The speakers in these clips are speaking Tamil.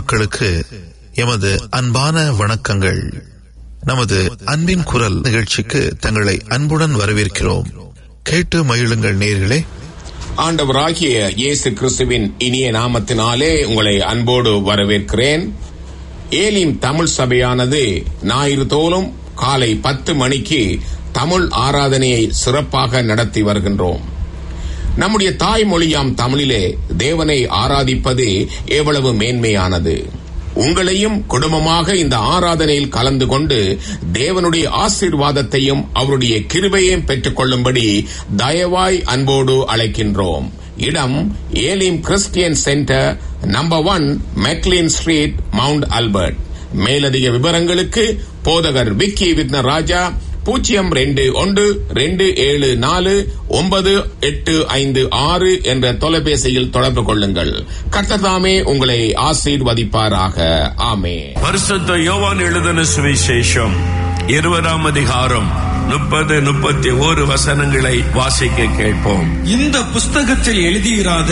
மக்களுக்கு எமது அன்பான வணக்கங்கள் நமது அன்பின் குரல் நிகழ்ச்சிக்கு தங்களை அன்புடன் வரவேற்கிறோம் கேட்டு மகிழுங்கள் நேர்களே ஆண்டவராகிய இயேசு கிறிஸ்துவின் இனிய நாமத்தினாலே உங்களை அன்போடு வரவேற்கிறேன் ஏலிம் தமிழ் சபையானது ஞாயிறு தோறும் காலை பத்து மணிக்கு தமிழ் ஆராதனையை சிறப்பாக நடத்தி வருகின்றோம் நம்முடைய தாய்மொழியாம் தமிழிலே தேவனை ஆராதிப்பது எவ்வளவு மேன்மையானது உங்களையும் குடும்பமாக இந்த ஆராதனையில் கலந்து கொண்டு தேவனுடைய ஆசீர்வாதத்தையும் அவருடைய கிருபையையும் பெற்றுக் கொள்ளும்படி தயவாய் அன்போடு அழைக்கின்றோம் இடம் Elim Christian centre number one McLean Street Mount Albert மேலதிக விவரங்களுக்கு போதகர் விக்கி வித்னராஜா பூஜ்ஜியம் ரெண்டு ஒன்று ரெண்டு ஏழு நாலு ஒன்பது எட்டு ஐந்து ஆறு என்ற தொலைபேசியில் தொடர்பு கொள்ளுங்கள் கர்த்ததாமே உங்களை ஆசீர்வதிப்பாராக ஆமே பரிசுத்த யோவான் எழுதின சுவிசேஷம் இருபதாம் அதிகாரம் முப்பது முப்பத்தி ஓரு வசனங்களை வாசிக்க கேட்போம் இந்த புஸ்தகத்தில் எழுதியிராத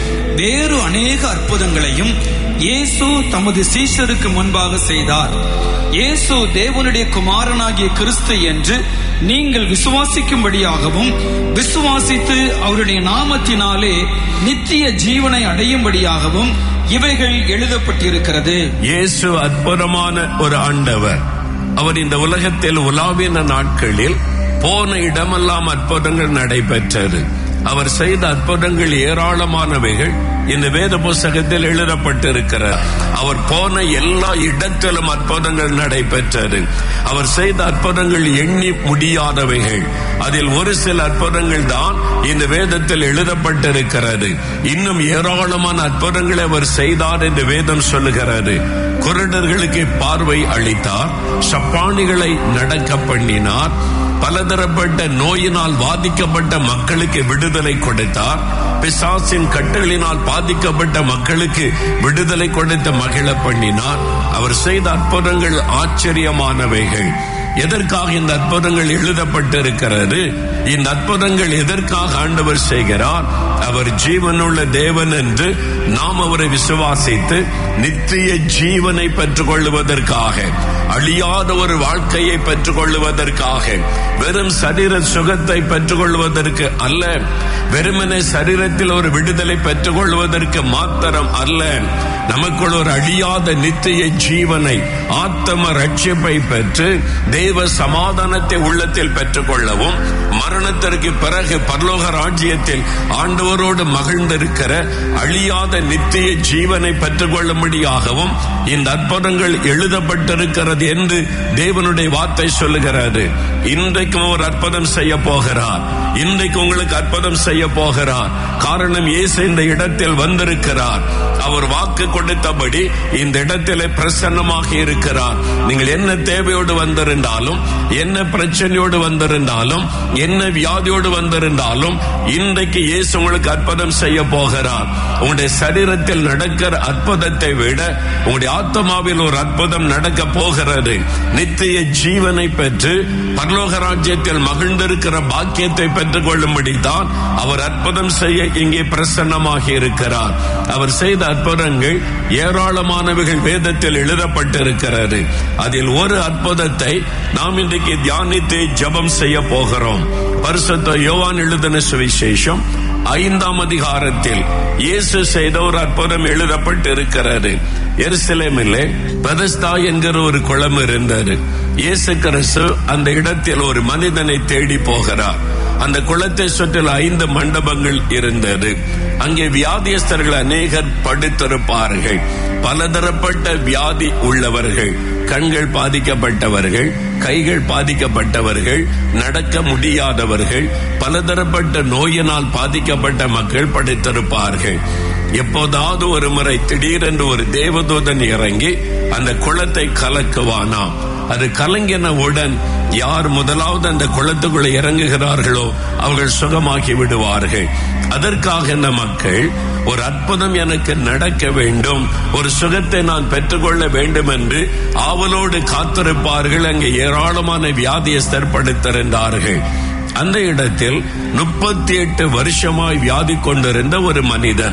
வேறு அநேக அற்புதங்களையும் இயேசு தமது சீஷருக்கு முன்பாக செய்தார் இயேசு தேவனுடைய குமாரனாகிய கிறிஸ்து என்று நீங்கள் விசுவாசிக்கும்படியாகவும் விசுவாசித்து அவருடைய நாமத்தினாலே நித்திய ஜீவனை அடையும்படியாகவும் இவைகள் எழுதப்பட்டிருக்கிறது இயேசு அற்புதமான ஒரு ஆண்டவர் அவர் இந்த உலகத்தில் உலாவின நாட்களில் போன இடமெல்லாம் அற்புதங்கள் நடைபெற்றது அவர் செய்த அற்புதங்கள் ஏராளமானவைகள் இந்த வேத புஸ்தகத்தில் எழுதப்பட்டிருக்கிறார் அவர் போன எல்லா இடத்திலும் அற்புதங்கள் நடைபெற்றது அவர் செய்த அற்புதங்கள் எண்ணி முடியாதவைகள் அதில் ஒரு சில அற்புதங்கள் தான் இந்த வேதத்தில் எழுதப்பட்டிருக்கிறது இன்னும் ஏராளமான அற்புதங்களை அவர் செய்தார் என்று வேதம் சொல்லுகிறது குருடர்களுக்கு பார்வை அளித்தார் சப்பானிகளை நடக்க பண்ணினார் பலதரப்பட்ட நோயினால் பாதிக்கப்பட்ட மக்களுக்கு விடுதலை கொடுத்தார் பிசாசின் கட்டுகளினால் பாதிக்கப்பட்ட மக்களுக்கு விடுதலை கொடுத்த மகிழ பண்ணினார் அவர் செய்த அற்புதங்கள் ஆச்சரியமானவைகள் எதற்காக இந்த அற்புதங்கள் எழுதப்பட்டிருக்கிறது இந்த அற்புதங்கள் எதற்காக ஆண்டவர் செய்கிறார் அவர் ஜீவனுள்ள தேவன் என்று நாம் அவரை விசுவாசித்து நித்திய ஜீவனை பெற்றுக் கொள்வதற்காக அழியாத ஒரு வாழ்க்கையை பெற்றுக் கொள்வதற்காக வெறும் சரீர சுகத்தை பெற்றுக் கொள்வதற்கு அல்ல வெறுமனே சரீரத்தில் ஒரு விடுதலை பெற்றுக் கொள்வதற்கு மாத்திரம் அல்ல நமக்குள் ஒரு அழியாத நித்திய ஜீவனை ஆத்தம ரட்சிப்பை பெற்று தேவ சமாதானத்தை உள்ளத்தில் பெற்றுக் கொள்ளவும் மரணத்திற்கு பிறகு பரலோக ராஜ்யத்தில் ஆண்டவரோடு மகிழ்ந்திருக்கிற அழியாத நித்திய ஜீவனை பெற்றுக் கொள்ளும்படியாகவும் இந்த அற்புதங்கள் எழுதப்பட்டிருக்கிறது என்று தேவனுடைய வார்த்தை சொல்லுகிறது இன்றைக்கும் ஒரு அற்புதம் செய்ய போகிறார் இன்றைக்கு உங்களுக்கு அற்புதம் செய்ய போகிறார் காரணம் இயேசு இந்த இடத்தில் வந்திருக்கிறார் அவர் வாக்கு கொடுத்தபடி இந்த இடத்திலே பிரசன்னமாக இருக்கிறார் நீங்கள் என்ன தேவையோடு வந்திருந்தாலும் என்ன பிரச்சனையோடு வந்திருந்தாலும் என்ன வியாதியோடு வந்திருந்தாலும் இன்றைக்கு இயேசு உங்களுக்கு அற்புதம் செய்ய போகிறார் உங்களுடைய சரீரத்தில் நடக்கிற அற்புதத்தை விட உங்களுடைய ஆத்மாவில் ஒரு அற்புதம் நடக்க போகிறது நித்திய ஜீவனை பெற்று பரலோக ராஜ்யத்தில் மகிழ்ந்திருக்கிற பாக்கியத்தை பெற்றுக் கொள்ளும்படிதான் அவர் அற்புதம் செய்ய இங்கே பிரசன்னமாக இருக்கிறார் அவர் செய்த அற்புதங்கள் ஏராளமானவைகள் வேதத்தில் எழுதப்பட்டிருக்கிறது அதில் ஒரு அற்புதத்தை நாம் இன்றைக்கு தியானித்து ஜபம் செய்ய போகிறோம் பரிசுத்த யோவான் எழுதின சுவிசேஷம் ஐந்தாம் அதிகாரத்தில் இயேசு செய்த ஒரு அற்புதம் எழுதப்பட்டிருக்கிறது எருசலேமிலே பெதஸ்தா என்கிற ஒரு குளம் இருந்தது இயேசு கிறிஸ்து அந்த இடத்தில் ஒரு மனிதனை தேடி போகிறார் அந்த குளத்தை சுற்றில் ஐந்து மண்டபங்கள் இருந்தது அங்கே வியாதியஸ்தர்கள் அநேகர் படுத்திருப்பார்கள் பலதரப்பட்ட வியாதி உள்ளவர்கள் கண்கள் பாதிக்கப்பட்டவர்கள் கைகள் பாதிக்கப்பட்டவர்கள் நடக்க முடியாதவர்கள் பலதரப்பட்ட நோயினால் பாதிக்கப்பட்ட மக்கள் படுத்திருப்பார்கள் எப்போதாவது ஒரு முறை திடீரென்று ஒரு தேவதூதன் இறங்கி அந்த குளத்தை கலக்குவானாம் அது கலங்கினவுடன் யார் முதலாவது அந்த குளத்துக்குள்ள இறங்குகிறார்களோ அவர்கள் சுகமாக்கி விடுவார்கள் அதற்காக இந்த மக்கள் ஒரு அற்புதம் எனக்கு நடக்க வேண்டும் ஒரு சுகத்தை நான் பெற்றுக்கொள்ள வேண்டும் என்று ஆவலோடு காத்திருப்பார்கள் அங்கே ஏராளமான வியாதியஸ்தர் படுத்திருந்தார்கள் அந்த இடத்தில் முப்பத்தி எட்டு வருஷமாய் வியாதி கொண்டிருந்த ஒரு மனிதன்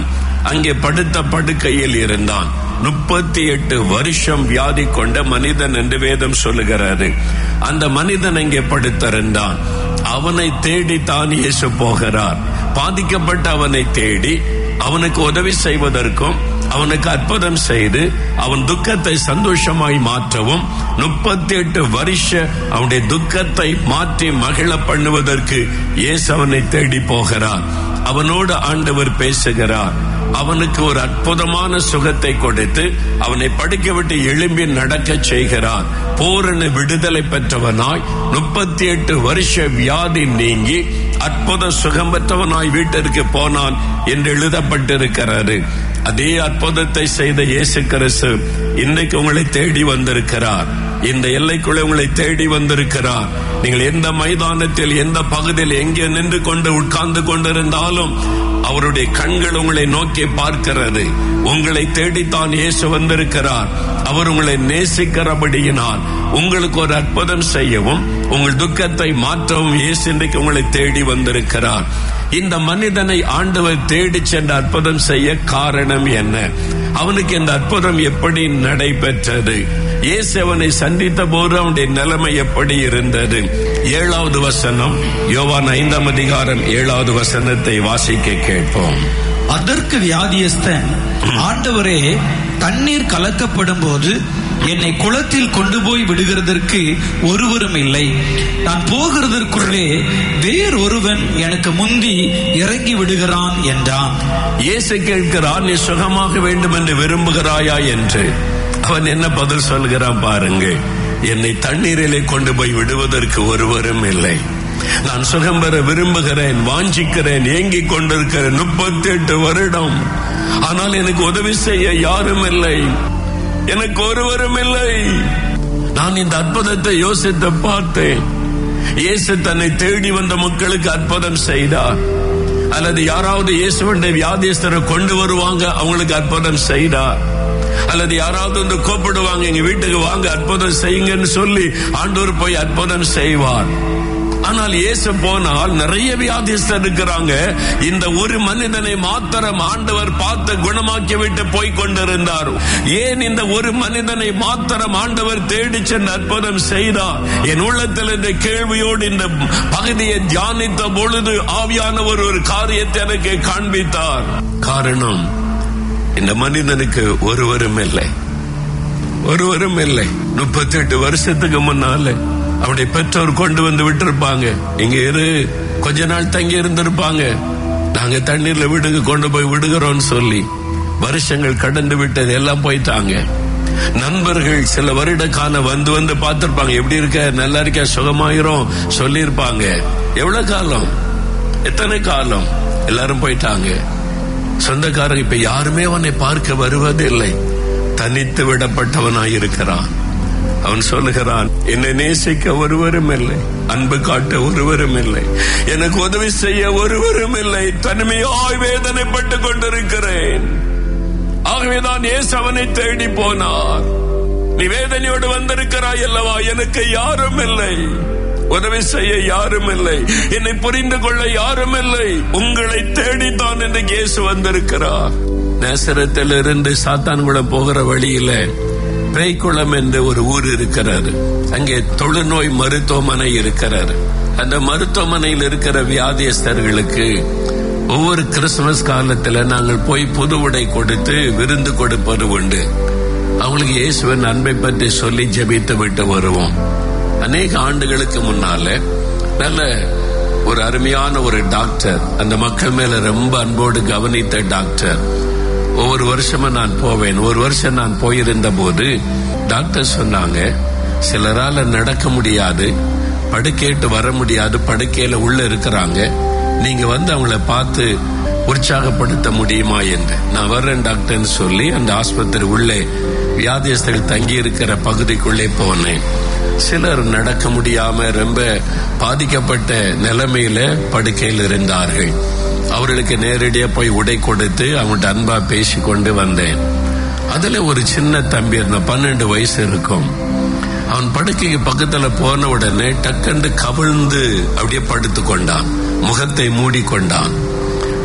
அங்கே படுத்த படுக்கையில் இருந்தான் முப்பத்தி எட்டு வருஷம் வியாதி கொண்ட மனிதன் என்று வேதம் சொல்லுகிறாரு அந்த மனிதன் அங்கே படுத்திருந்தான் அவனை தேடி தான் இயேசு போகிறார் பாதிக்கப்பட்ட அவனை தேடி அவனுக்கு உதவி செய்வதற்கும் அவனுக்கு அற்புதம் செய்து அவன் துக்கத்தை சந்தோஷமாய் மாற்றவும் முப்பத்தி எட்டு வருஷ அவனுடைய துக்கத்தை மாற்றி மகிழ பண்ணுவதற்கு இயேசு அவனை தேடி போகிறார் அவனோடு ஆண்டவர் பேசுகிறார் அவனுக்கு ஒரு அற்புதமான சுகத்தை கொடுத்து அவனை படுக்க விட்டு எழும்பி நடக்க செய்கிறார் பூரண விடுதலை பெற்றவனாய் முப்பத்தி எட்டு வருஷ வியாதி நீங்கி அற்புத சுகம் பெற்றவனாய் வீட்டிற்கு போனான் என்று எழுதப்பட்டிருக்கிறது அதே அற்புதத்தை செய்த இயேசு கிறிஸ்து இன்றைக்கு உங்களை தேடி வந்திருக்கிறார் இந்த எல்லைக்குள்ளே உங்களை தேடி வந்திருக்கிறார் நீங்கள் எந்த மைதானத்தில் எந்த பகுதியில் எங்கே நின்று கொண்டு உட்கார்ந்து கொண்டிருந்தாலும் அவருடைய கண்கள் உங்களை நோக்கி பார்க்கிறது உங்களை தேடித்தான் இயேசு வந்திருக்கிறார் அவர் உங்களை நேசிக்கிறபடியினால் உங்களுக்கு ஒரு அற்புதம் செய்யவும் உங்கள் துக்கத்தை மாற்றவும் இயேசு இன்றைக்கு உங்களை தேடி வந்திருக்கிறார் இந்த மனிதனை ஆண்டவர் தேடி சென்ற அற்புதம் செய்ய காரணம் என்ன அவனுக்கு இந்த அற்புதம் எப்படி நடைபெற்றது இயேசு அவனை சந்தித்த போது அவனுடைய நிலைமை எப்படி இருந்தது ஏழாவது வசனம் யோவான் ஐந்தாம் அதிகாரம் ஏழாவது வசனத்தை வாசிக்க கேட்போம் அதற்கு வியாதியஸ்தன் ஆண்டவரே தண்ணீர் கலக்கப்படும் போது என்னை குளத்தில் கொண்டு போய் விடுகிறதற்கு ஒருவரும் இல்லை நான் போகிறதற்குள்ளே வேறொருவன் எனக்கு முந்தி இறங்கி விடுகிறான் என்றான் இயேசு கேட்கிறான் நீ சுகமாக வேண்டும் என்று விரும்புகிறாயா என்று அவன் என்ன பதில் சொல்கிறான் பாருங்க என்னை தண்ணீரிலே கொண்டு போய் விடுவதற்கு ஒருவரும் இல்லை நான் சுகம் பெற விரும்புகிறேன் வாஞ்சிக்கிறேன் ஏங்கிக் கொண்டிருக்கிறேன் முப்பத்தி எட்டு வருடம் ஆனால் எனக்கு உதவி செய்ய யாரும் இல்லை எனக்கு ஒருவரும் இல்லை நான் இந்த அற்புதத்தை யோசித்து பார்த்தேன் இயேசு தன்னை தேடி வந்த மக்களுக்கு அற்புதம் செய்தார் அல்லது யாராவது இயேசுவனுடைய வியாதியஸ்தரை கொண்டு வருவாங்க அவங்களுக்கு அற்புதம் செய்தார் அல்லது யாராவது வந்து கூப்பிடுவாங்க எங்க வீட்டுக்கு வாங்க அற்புதம் செய்யுங்கன்னு சொல்லி ஆண்டவர் போய் அற்புதம் செய்வார் ஆனால் இயேசு போனால் நிறைய வியாதிஸ்தர் இருக்கிறாங்க இந்த ஒரு மனிதனை மாத்திரம் ஆண்டவர் பார்த்து குணமாக்கி விட்டு போய் கொண்டிருந்தார் ஏன் இந்த ஒரு மனிதனை மாத்திரம் ஆண்டவர் தேடி சென்று அற்புதம் செய்தார் என் உள்ளத்தில் இந்த கேள்வியோடு இந்த பகுதியை தியானித்த பொழுது ஆவியானவர் ஒரு காரியத்தை எனக்கு காண்பித்தார் காரணம் இந்த மனிதனுக்கு ஒருவரும் இல்லை ஒருவரும் இல்லை முப்பத்தி எட்டு வருஷத்துக்கு முன்னால அவருடைய பெற்றோர் கொண்டு வந்து விட்டிருப்பாங்க இங்க இரு கொஞ்ச நாள் தங்கி இருந்திருப்பாங்க நாங்க தண்ணீர்ல வீடுக்கு கொண்டு போய் விடுகிறோம்னு சொல்லி வருஷங்கள் கடந்து விட்டது எல்லாம் போயிட்டாங்க நண்பர்கள் சில வருட கால வந்து வந்து பார்த்திருப்பாங்க எப்படி இருக்க நல்லா இருக்க சுகமாயிரும் சொல்லியிருப்பாங்க எவ்வளவு காலம் எத்தனை காலம் எல்லாரும் போயிட்டாங்க சொந்தக்காரங்க இப்ப யாருமே அவனை பார்க்க வருவதில்லை தனித்து விடப்பட்டவனாய் இருக்கிறான் அவன் சொல்லுகிறான் என்னை நேசிக்க ஒருவரும் இல்லை அன்பு காட்ட ஒருவரும் இல்லை எனக்கு உதவி செய்ய ஒருவரும் இல்லை தனிமையாய் வேதனைப்பட்டு கொண்டிருக்கிறேன் ஆகவேதான் இயேசு அவனை தேடி போனார் நீ வேதனையோடு வந்திருக்கிறாய் அல்லவா எனக்கு யாரும் இல்லை உதவி செய்ய யாரும் இல்லை என்னை புரிந்து கொள்ள யாரும் இல்லை உங்களை தேடித்தான் என்று இயேசு வந்திருக்கிறார் நேசரத்தில் இருந்து சாத்தான்குளம் போகிற வழியில பேய்க்குளம் என்று ஒரு ஊர் இருக்கிறாரு அங்கே தொழுநோய் மருத்துவமனை இருக்கிறாரு அந்த மருத்துவமனையில் இருக்கிற வியாதியஸ்தர்களுக்கு ஒவ்வொரு கிறிஸ்துமஸ் காலத்துல நாங்கள் போய் புது உடை கொடுத்து விருந்து கொடுப்பது உண்டு அவங்களுக்கு இயேசுவின் அன்பை பற்றி சொல்லி ஜெபித்து விட்டு வருவோம் அநேக ஆண்டுகளுக்கு முன்னால நல்ல ஒரு அருமையான ஒரு டாக்டர் அந்த மக்கள் மேல ரொம்ப அன்போடு கவனித்த டாக்டர் ஒவ்வொரு வருஷமும் நான் போவேன் ஒரு வருஷம் நான் போயிருந்த போது டாக்டர் சொன்னாங்க சிலரால நடக்க முடியாது படுக்கையிட்டு வர முடியாது படுக்கையில உள்ள இருக்கிறாங்க நீங்க வந்து அவங்கள பார்த்து உற்சாகப்படுத்த முடியுமா என்று நான் வர்றேன் டாக்டர்னு சொல்லி அந்த ஆஸ்பத்திரி உள்ளே வியாதியஸ்தர்கள் தங்கி இருக்கிற பகுதிக்குள்ளே போனேன் சிலர் நடக்க முடியாம ரொம்ப பாதிக்கப்பட்ட நிலைமையில படுக்கையில் இருந்தார்கள் அவர்களுக்கு நேரடியா போய் உடை கொடுத்து அவங்கள்ட்ட அன்பா பேசி கொண்டு வந்தேன் அதுல ஒரு சின்ன தம்பி இருந்த பன்னெண்டு வயசு இருக்கும் அவன் படுக்கைக்கு பக்கத்துல போன உடனே டக்கண்டு கவிழ்ந்து அப்படியே படுத்து கொண்டான் முகத்தை மூடிக்கொண்டான்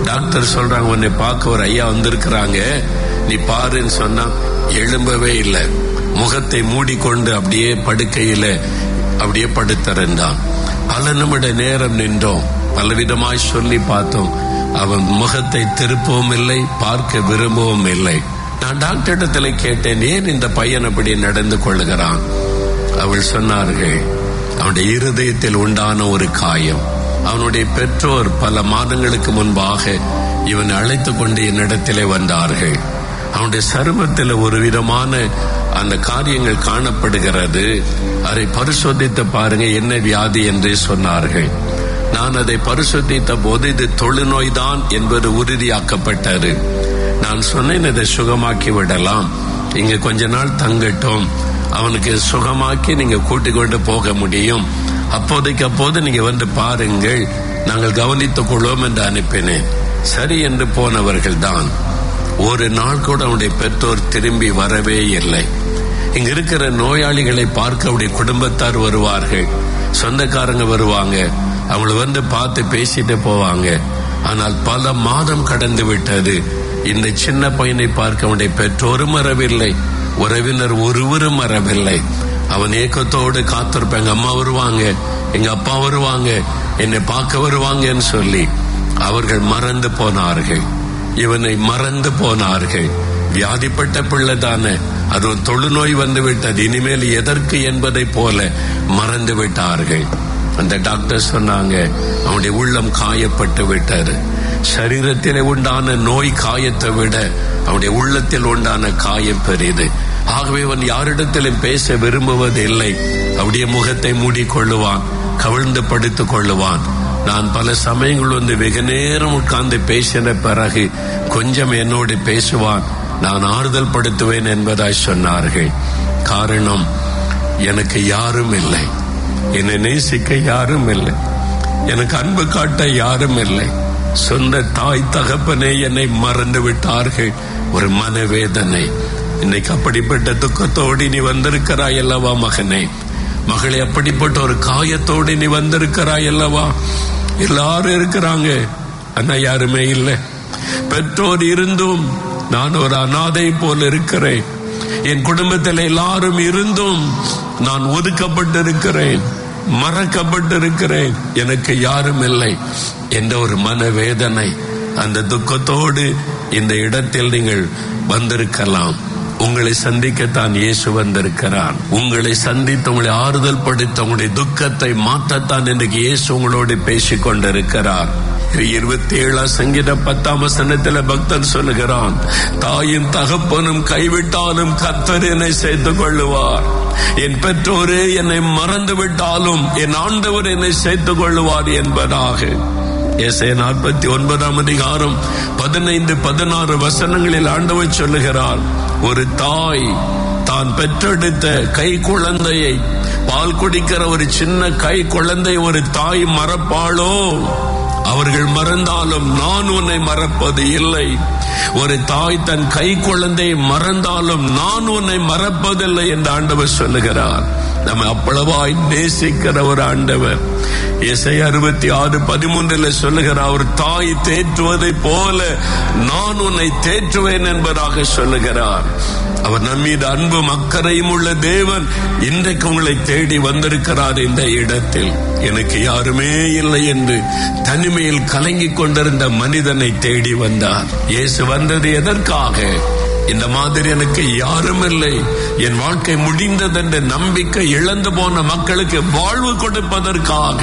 டாக்டர் சொல்றாங்க உன்னை பார்க்க ஒரு ஐயா வந்திருக்கிறாங்க நீ பாருன்னு சொன்னா எழும்பவே இல்லை முகத்தை மூடிக்கொண்டு அப்படியே படுக்கையில அப்படியே படுத்திருந்தான் பல நிமிட நேரம் நின்றோம் பலவிதமாய் சொல்லி பார்த்தோம் அவன் முகத்தை திருப்பவும் இல்லை பார்க்க விரும்பவும் இல்லை நான் டாக்டரிடத்துல கேட்டேன் ஏன் இந்த பையன் அப்படி நடந்து கொள்ளுகிறான் அவள் சொன்னார்கள் அவனுடைய இருதயத்தில் உண்டான ஒரு காயம் அவனுடைய பெற்றோர் பல மாதங்களுக்கு முன்பாக இவனை அழைத்து கொண்டு என்னிடத்திலே வந்தார்கள் அவனுடைய சருமத்தில் ஒரு விதமான அந்த காரியங்கள் காணப்படுகிறது அதை பரிசோதித்து பாருங்க என்ன வியாதி என்று சொன்னார்கள் நான் அதை பரிசோதித்த போது இது தொழுநோய் தான் என்பது உறுதியாக்கப்பட்டது நான் சொன்னேன் இதை சுகமாக்கி விடலாம் இங்க கொஞ்ச நாள் தங்கட்டும் அவனுக்கு சுகமாக்கி நீங்க கூட்டிக் கொண்டு போக முடியும் அப்போதைக்கு அப்போது நீங்க வந்து பாருங்கள் நாங்கள் கவனித்துக் கொள்வோம் என்று அனுப்பினேன் சரி என்று போனவர்கள் தான் ஒரு நாள் கூட அவனுடைய பெற்றோர் திரும்பி வரவே இல்லை இங்க இருக்கிற நோயாளிகளை பார்க்க அவருடைய குடும்பத்தார் வருவார்கள் சொந்தக்காரங்க வருவாங்க அவங்கள வந்து பார்த்து பேசிட்டு போவாங்க ஆனால் பல மாதம் கடந்து விட்டது இந்த சின்ன பையனை பார்க்க அவனுடைய பெற்றோரும் வரவில்லை உறவினர் ஒருவரும் வரவில்லை அவன் ஏக்கத்தோடு காத்திருப்ப எங்க அம்மா வருவாங்க எங்க அப்பா வருவாங்க என்னை பார்க்க வருவாங்கன்னு சொல்லி அவர்கள் மறந்து போனார்கள் இவனை மறந்து போனார்கள் வியாதிப்பட்ட பிள்ளை தானே அது தொழுநோய் வந்து விட்டது இனிமேல் எதற்கு என்பதை போல மறந்து விட்டார்கள் அந்த டாக்டர் சொன்னாங்க அவனுடைய உள்ளம் காயப்பட்டு விட்டாரு சரீரத்திலே உண்டான நோய் காயத்தை விட அவனுடைய உள்ளத்தில் உண்டான காயம் பெரிது ஆகவே அவன் யாரிடத்திலும் பேச விரும்புவதில்லை அவருடைய முகத்தை மூடிக்கொள்ளுவான் கவிழ்ந்து படுத்துக் கொள்ளுவான் நான் பல சமயங்கள் வந்து வெகு நேரம் உட்கார்ந்து பேசின பிறகு கொஞ்சம் என்னோடு பேசுவான் நான் ஆறுதல் படுத்துவேன் என்பதாய் சொன்னார்கள் காரணம் எனக்கு யாரும் இல்லை என்னை நேசிக்க யாரும் இல்லை எனக்கு அன்பு காட்ட யாரும் இல்லை சொந்த தாய் தகப்பனே என்னை மறந்து விட்டார்கள் ஒரு மனவேதனை இன்னைக்கு அப்படிப்பட்ட துக்கத்தோடு நீ வந்திருக்கிறாய் அல்லவா மகனே மகளே அப்படிப்பட்ட ஒரு காயத்தோடு நீ வந்திருக்கிறாய் அல்லவா எல்லாரும் இருக்கிறாங்க ஆனா யாருமே இல்லை பெற்றோர் இருந்தும் நான் ஒரு அனாதை போல் இருக்கிறேன் என் குடும்பத்தில் எல்லாரும் இருந்தும் நான் ஒதுக்கப்பட்டிருக்கிறேன் மறக்கப்பட்டிருக்கிறேன் எனக்கு யாரும் இல்லை என்ற ஒரு மனவேதனை அந்த துக்கத்தோடு இந்த இடத்தில் நீங்கள் வந்திருக்கலாம் உங்களை சந்திக்கத்தான் இயேசு வந்திருக்கிறார் உங்களை சந்தித்து உங்களை ஆறுதல் படுத்த உங்களுடைய துக்கத்தை மாற்றத்தான் இன்றைக்கு இயேசு உங்களோடு பேசிக் கொண்டிருக்கிறார் இருபத்தி ஏழாம் சங்கீத பத்தாம் வசனத்துல பக்தன் சொல்லுகிறான் தாயும் தகப்பனும் கைவிட்டாலும் கத்தர் என்னை சேர்த்துக் கொள்ளுவார் என் பெற்றோரே என்னை மறந்து விட்டாலும் என் ஆண்டவர் என்னை சேர்த்துக் கொள்ளுவார் என்பதாக எஸ்ஏ நாற்பத்தி ஒன்பதாம் அதிகாரம் பதினைந்து பதினாறு வசனங்களில் ஆண்டவர் சொல்லுகிறார் ஒரு தாய் தான் பெற்றெடுத்த கை குழந்தையை பால் குடிக்கிற ஒரு சின்ன கை குழந்தை ஒரு தாய் மறப்பாளோ அவர்கள் மறந்தாலும் நான் உன்னை மறப்பது இல்லை ஒரு தாய் தன் கை குழந்தையை மறந்தாலும் நான் உன்னை மறப்பதில்லை என்று ஆண்டவர் சொல்லுகிறார் நம்ம அவ்வளவாய் நேசிக்கிற ஒரு ஆண்டவர் இசை அறுபத்தி ஆறு பதிமூன்றுல சொல்லுகிறார் ஒரு தாய் தேற்றுவதை போல நான் உன்னை தேற்றுவேன் என்பதாக சொல்லுகிறார் அவர் நம்மீது அன்பும் அக்கறையும் உள்ள தேவன் இன்றைக்கு உங்களை தேடி வந்திருக்கிறார் இந்த இடத்தில் எனக்கு யாருமே இல்லை என்று தனிமையில் கலங்கிக் கொண்டிருந்த மனிதனை தேடி வந்தார் இயேசு வந்தது எதற்காக இந்த மாதிரி எனக்கு யாரும் இல்லை என் வாழ்க்கை முடிந்ததென்ற நம்பிக்கை இழந்து போன மக்களுக்கு வாழ்வு கொடுப்பதற்காக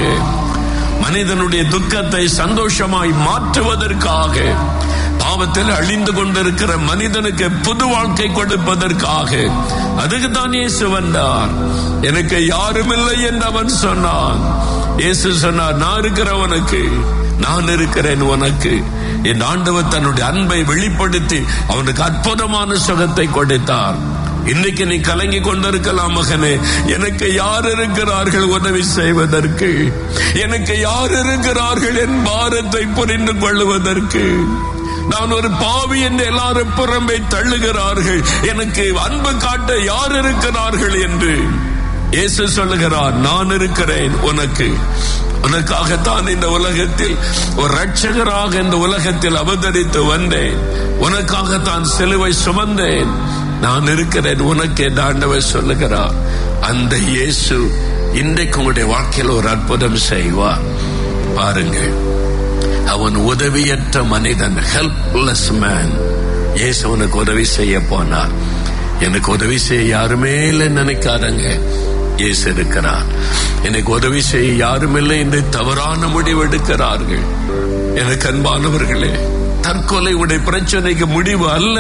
மனிதனுடைய துக்கத்தை சந்தோஷமாய் மாற்றுவதற்காக பாவத்தில் அழிந்து கொண்டிருக்கிற மனிதனுக்கு புது வாழ்க்கை கொடுப்பதற்காக அதுக்கு தான் இயேசு வந்தார் எனக்கு யாரும் இல்லை என்று அவன் சொன்னான் இயேசு சொன்னார் நான் இருக்கிறவனுக்கு நான் இருக்கிறேன் உனக்கு என் ஆண்டவர் தன்னுடைய அன்பை வெளிப்படுத்தி அவனுக்கு அற்புதமான சுகத்தை கொடுத்தார் இன்னைக்கு நீ கலங்கி கொண்டிருக்கலாம் மகனே எனக்கு யார் இருக்கிறார்கள் உதவி செய்வதற்கு எனக்கு யார் இருக்கிறார்கள் என் பாரத்தை புரிந்து கொள்வதற்கு நான் ஒரு பாவி என்று எல்லாரும் புறம்பே தள்ளுகிறார்கள் எனக்கு அன்பு காட்ட யார் இருக்கிறார்கள் என்று இயேசு சொல்லுகிறார் நான் இருக்கிறேன் உனக்கு உனக்காகத்தான் இந்த உலகத்தில் ஒரு ரட்சகராக இந்த உலகத்தில் அவதரித்து வந்தேன் உனக்காகத்தான் சிலுவை சுமந்தேன் நான் இருக்கிறேன் உனக்கு என் ஆண்டவர் சொல்லுகிறார் அந்த இயேசு இன்றைக்கு உங்களுடைய வாழ்க்கையில் ஒரு அற்புதம் செய்வார் பாருங்கள் அவன் உதவியற்ற மனிதன் ஹெல்ப்லெஸ் மேன் இயேசு உனக்கு உதவி செய்ய போனார் எனக்கு உதவி செய்ய யாருமே இல்லை நினைக்காதங்க இயேசு இருக்கிறார் எனக்கு உதவி செய்ய யாரும் இல்லை என்று தவறான முடிவு எடுக்கிறார்கள் எனக்கு அன்பானவர்களே தற்கொலை உடைய பிரச்சனைக்கு முடிவு அல்ல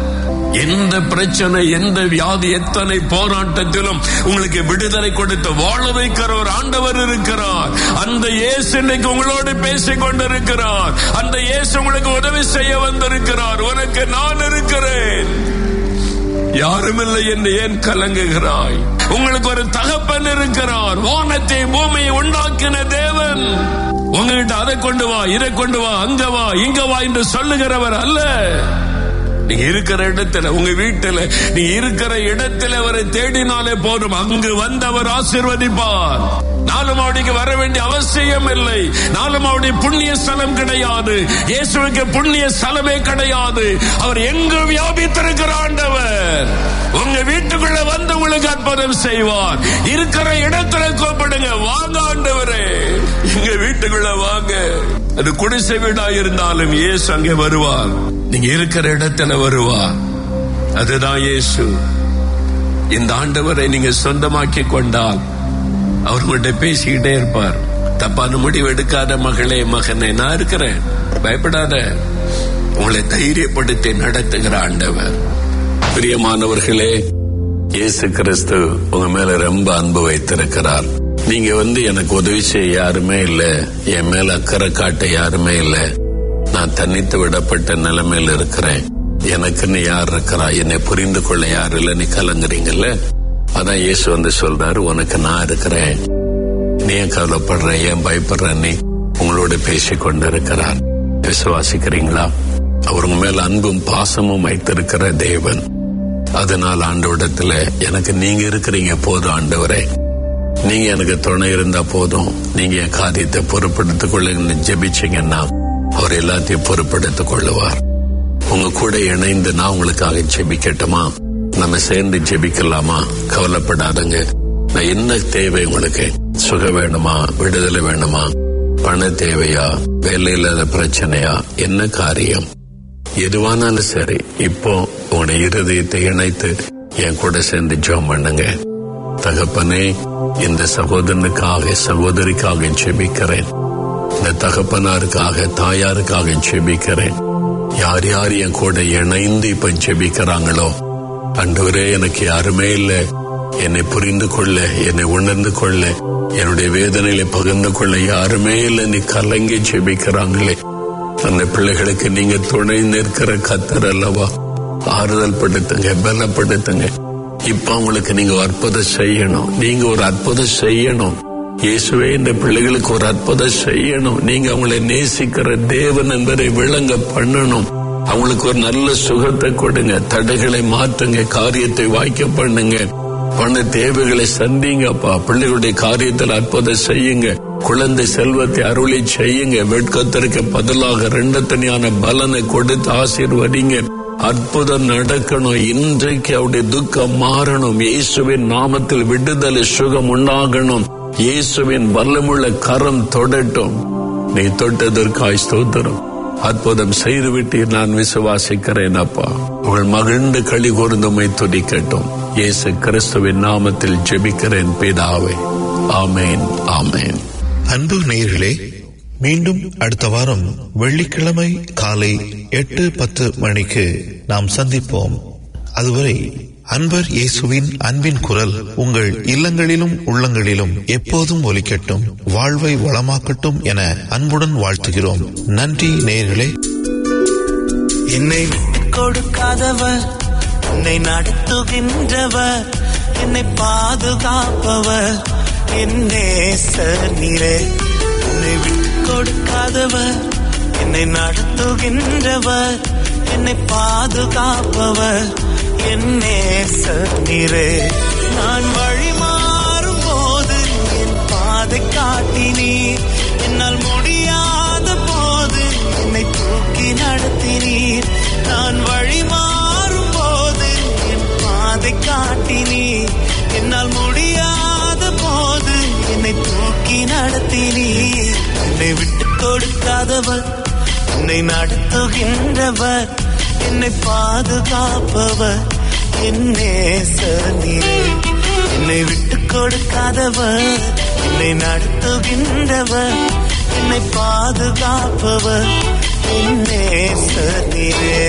எந்த பிரச்சனை எந்த வியாதி எத்தனை போராட்டத்திலும் உங்களுக்கு விடுதலை கொடுத்து வாழ வைக்கிற ஒரு ஆண்டவர் இருக்கிறார் அந்த இயேசு இன்னைக்கு உங்களோடு பேசிக் கொண்டிருக்கிறார் அந்த இயேசு உங்களுக்கு உதவி செய்ய வந்திருக்கிறார் உனக்கு நான் இருக்கிறேன் யாருமில்லை என்று ஏன் கலங்குகிறாய் உங்களுக்கு ஒரு தகப்பன் இருக்கிறார் வானத்தை பூமியை உண்டாக்கின தேவன் உங்ககிட்ட அதை கொண்டு வா இதை கொண்டு வா அங்க வா இங்க வா என்று சொல்லுகிறவர் அல்ல நீங்க இருக்கிற இடத்துல உங்க வீட்டுல நீ இருக்கிற இடத்துல அவரை தேடினாலே போதும் அங்கு வந்தவர் ஆசிர்வதிப்பார் நாலு மாவடிக்கு வர வேண்டிய அவசியம் இல்லை நாலு மாவடி புண்ணிய ஸ்தலம் கிடையாது இயேசுவுக்கு புண்ணிய ஸ்தலமே கிடையாது அவர் எங்கு வியாபித்திருக்கிற ஆண்டவர் உங்க வீட்டுக்குள்ள வந்து உங்களுக்கு அற்புதம் செய்வார் இருக்கிற இடத்துல கூப்பிடுங்க வாங்க ஆண்டவரே எங்க வீட்டுக்குள்ள வாங்க அது குடிசை வீடா இருந்தாலும் இயேசு அங்கே வருவார் நீங்க இருக்கிற இடத்துல வருவார் அதுதான் இயேசு இந்த ஆண்டவரை நீங்க சொந்தமாக்கி கொண்டால் அவர் உங்கள்கிட்ட பேசிக்கிட்டே இருப்பார் தப்பான முடிவு எடுக்காத மகளே மகனே நான் இருக்கிறேன் பயப்படாத உங்களை தைரியப்படுத்தி நடத்துகிற ஆண்டவர் பிரியமானவர்களே இயேசு கிறிஸ்து உங்க மேல ரொம்ப அன்பு வைத்திருக்கிறார் நீங்க வந்து எனக்கு உதவி செய்ய யாருமே இல்ல என் மேல அக்கறை காட்ட யாருமே இல்ல நான் தனித்து விடப்பட்ட நிலைமையில இருக்கிறேன் எனக்குன்னு யார் இருக்கிறா என்னை புரிந்து கொள்ள யார் இல்ல நீ கலங்குறீங்கல்ல அதான் இயேசு வந்து சொல்றாரு உனக்கு நான் இருக்கிறேன் நீ ஏன் கவலைப்படுற ஏன் பயப்படுற நீ உங்களோட பேசிக் கொண்டிருக்கிறார் விசுவாசிக்கிறீங்களா அவர் உங்க மேல அன்பும் பாசமும் வைத்திருக்கிற தேவன் அதனால் ஆண்டவரிடத்துல எனக்கு நீங்க இருக்கிறீங்க போதும் ஆண்டவரே நீங்க எனக்கு துணை இருந்தா போதும் நீங்க என் காரியத்தை பொறுப்படுத்திக் கொள்ளுங்கன்னு ஜெபிச்சீங்கன்னா அவர் எல்லாத்தையும் பொறுப்படுத்திக் கொள்ளுவார் உங்க கூட இணைந்து நான் உங்களுக்காக ஜெபிக்கட்டுமா நம்ம சேர்ந்து ஜெபிக்கலாமா கவலைப்படாதங்க நான் என்ன தேவை உங்களுக்கு சுக வேணுமா விடுதலை வேணுமா பண தேவையா வேலை இல்லாத பிரச்சனையா என்ன காரியம் எதுவானாலும் சரி இப்போ உங்களுடைய இருதயத்தை இணைத்து என் கூட சேர்ந்து ஜெபம் பண்ணுங்க தகப்பனே இந்த சகோதரனுக்காக சகோதரிக்காக ஜெபிக்கிறேன் இந்த தகப்பனாருக்காக தாயாருக்காக ஜெபிக்கிறேன் யார் யார் என் கூட இணைந்து இப்ப ஜெபிக்கிறாங்களோ அன்றுவரே எனக்கு யாருமே இல்ல என்னை புரிந்து கொள்ள என்னை உணர்ந்து கொள்ள என்னுடைய வேதனையில பகிர்ந்து கொள்ள யாருமே இல்லை நீ கலங்கி ஜெபிக்கிறாங்களே அந்த பிள்ளைகளுக்கு நீங்க துணை நிற்கிற கத்தர் அல்லவா ஆறுதல் படுத்துங்க பலப்படுத்துங்க இப்ப அவங்களுக்கு நீங்க ஒரு அற்புதம் செய்யணும் நீங்க ஒரு அற்புதம் செய்யணும் இயேசுவே இந்த பிள்ளைகளுக்கு ஒரு அற்புதம் செய்யணும் நீங்க அவங்களை நேசிக்கிற தேவன் என்பதை விளங்க பண்ணணும் அவங்களுக்கு ஒரு நல்ல சுகத்தை கொடுங்க தடைகளை மாற்றுங்க காரியத்தை வாய்க்க பண்ணுங்க பண தேவைகளை சந்திங்கப்பா பிள்ளைகளுடைய காரியத்தில் அற்புதம் செய்யுங்க குழந்தை செல்வத்தை அருளி செய்யுங்க வெட்கத்திற்கு பதிலாக ரெண்டு தனியான பலனை கொடுத்து ஆசீர்வதிங்க அற்புதம் நடக்கணும் இன்றைக்கு அவருடைய துக்கம் மாறணும் இயேசுவின் நாமத்தில் விடுதலை சுகம் உண்டாகணும் இயேசுவின் வல்லமுள்ள கரம் தொடட்டும் நீ தொட்டதற்காய் ஸ்தோத்திரம் அற்புதம் செய்துவிட்டு நான் விசுவாசிக்கிறேன் அப்பா உங்கள் மகிழ்ந்து களி கூர்ந்துமை துதிக்கட்டும் இயேசு கிறிஸ்துவின் நாமத்தில் ஜெபிக்கிறேன் பிதாவே ஆமேன் ஆமேன் அன்பு நேயர்களே மீண்டும் அடுத்த வாரம் வெள்ளிக்கிழமை காலை எட்டு பத்து மணிக்கு நாம் சந்திப்போம் அதுவரை அன்பர் இயேசுவின் அன்பின் குரல் உங்கள் இல்லங்களிலும் உள்ளங்களிலும் எப்போதும் ஒலிக்கட்டும் வாழ்வை வளமாக்கட்டும் என அன்புடன் வாழ்த்துகிறோம் நன்றி நேயர்களே என்னை விட்டுக் கொடுக்காதவர் என்னை நடத்துகின்றவர் என்னை பாதுகாப்பவர் என் நேசர் நீரே என்னை விட்டுக் கொடுக்காதவர் என்னை நடத்துகின்றவர் என்னை பாதுகாப்பவர் என் நேசர் நீரே நான் வழி மாறும் போது என் பாதை பாதை காட்டினீர் என்னால் முடியாத போது என்னை தூக்கி நடத்தினீர் நான் வழி மாறும் போது என் பாதை காட்டினீர் என்னால் முடியாத போது என்னை தூக்கி நடத்தினீர் என்னை விட்டு கொடுக்காதவர் என்னை நடத்துகின்றவர் என்னை பாதுகாப்பவர் என் நேசர் நீரே என்னை விட்டு கொடுக்காதவர் என்னை நடத்துகின்றவர் என்னை பாதுகாப்பவர் என் நேசர் நீரே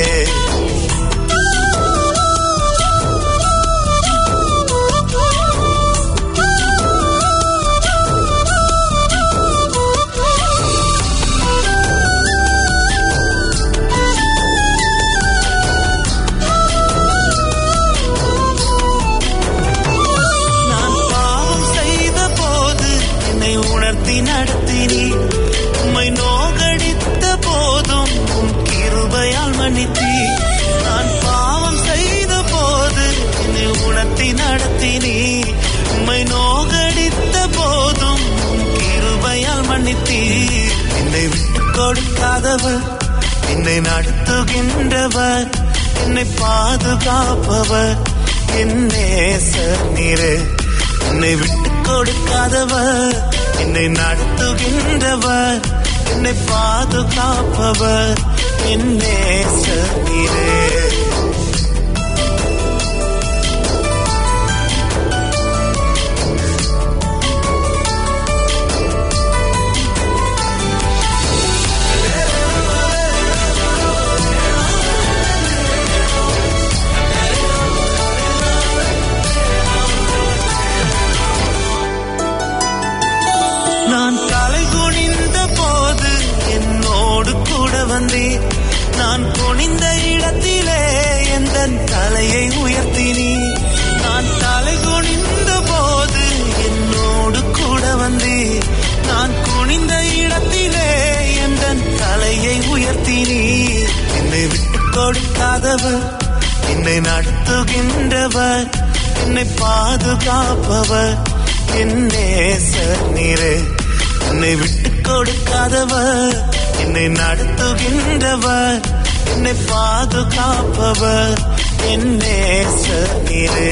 நான் பாவம் செய்த போது என்னை உணர்த்தி நடத்தினீர் உம்மை நோகடித்த போதும் உம் கிருபையால் மன்னித்தீர் நான் பாவம் செய்த போது என்னை உணர்த்தி நடத்தினீர் உம்மை நோகடித்த போதும் உம் கிருபையால் மன்னித்தீர் என்னை விட்டு கொடுக்காதவர் என்னை நடத்துகின்றவர் என்னை பாதுகாப்பவர் என் நேசர் நீரே என்னை விட்டு கொடுக்காதவர் என்னை நடத்துகின்றவர் என்னை பாதுகாப்பவர் என் நேசர் நீரே நான் தலை குனிந்த போது என்னோடு கூட வந்தீர் நான் குனிந்த இடத்திலே எந்த தலையை உயர்த்தினீர் நான் தலை குனிந்த போது என்னோடு கூட வந்தீர் நான் குனிந்த இடத்திலே எந்த தலையை உயர்த்தினீர் என்னை விட்டு கொடுக்காதவர் என்னை நடத்துகின்றவர் என்னை பாதுகாப்பவர் என் நேசர் நீரே என்னை விட்டு கொடுக்காதவர் என்னை நடத்துகின்றவர் என்னை பாதுகாப்பவர் என் நேசர் நீரே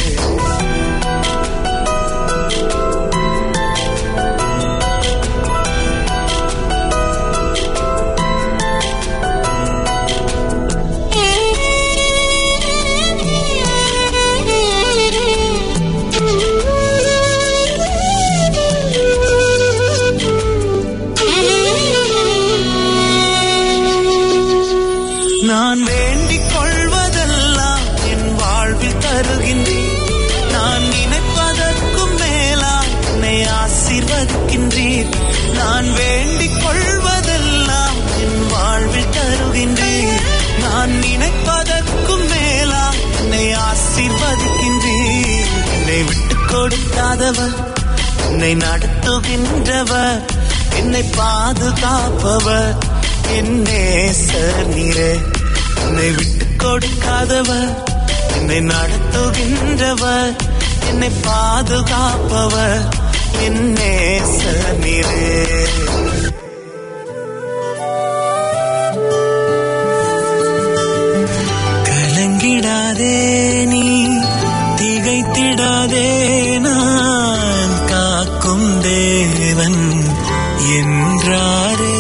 நான் வேண்டிக் கொள்வதெல்லாம் என் வாழ்வில் தருகின்றேன் நான் நினைப்பதற்கும் மேலா என்னை ஆசீர்வதிக்கின்றீர் நான் வேண்டிக் கொள்வதெல்லாம் என் வாழ்வில் தருகின்றேன் நான் நினைப்பதற்கும் மேலா என்னை ஆசீர்வதிக்கின்றீர் என்னை விட்டு கொடுக்காதவர் என்னை நடத்துகின்றவர் என்னை பாதுகாப்பவர் என் நேசர் நீரே என்னை விட்டு கொடுக்காதவர் என்னை நடத்துகின்றவர் என்னை பாதுகாப்பவர் என் நேசர் நீரே கலங்கிடாதே நீ திகைத்திடாதே நான் காக்கும் தேவன் என்றாரே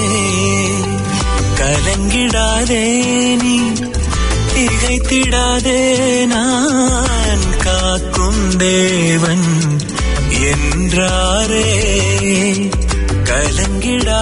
கலங்கிடாதே நீ திகைத்திடாதே நான் காக்கும் தேவன் என்றாரே கலங்கிடா